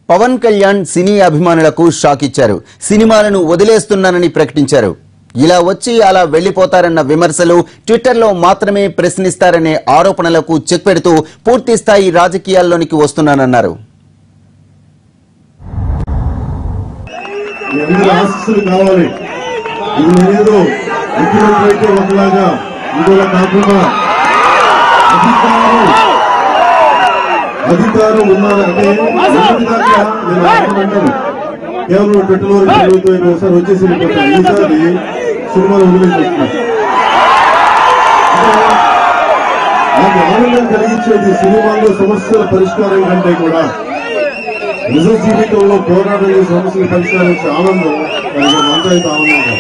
పవన్ కళ్యాణ్ సినీ అభిమానులకు షాక్ ఇచ్చారు సినిమాలను వదిలేస్తున్నానని ప్రకటించారు ఇలా వచ్చి అలా వెళ్లిపోతారన్న విమర్శలు ట్విట్టర్లో మాత్రమే ప్రశ్నిస్తారనే ఆరోపణలకు చెక్ పెడుతూ పూర్తి స్థాయి రాజకీయాల్లోనికి వస్తున్నానన్నారు మీ అందరి ఆశీస్సులు కావాలి ఇది నేనేదో ముఖ్యమంత్రి అయితే ఒకలాగా ఇంకోలా కాకుండా అధికారం అధికారం ఉన్నారంటే ఉన్నదాకా నేను అనుకున్నాను కేవలం ట్విట్టర్ వరకు చదువుతూ ఒకసారి వచ్చేసి వెళ్ళిపోతాను ఈసారి సినిమాలు వదిలేసేస్తున్నా నాకు ఆనందం కలిగించేది సినిమాల్లో సమస్యల పరిష్కారం కంటే కూడా నిజ జీవితంలో పోరాటం సమస్యల పరిష్కారం ఆనందం నాకు అంతా అయితే ఆనందం కాదు.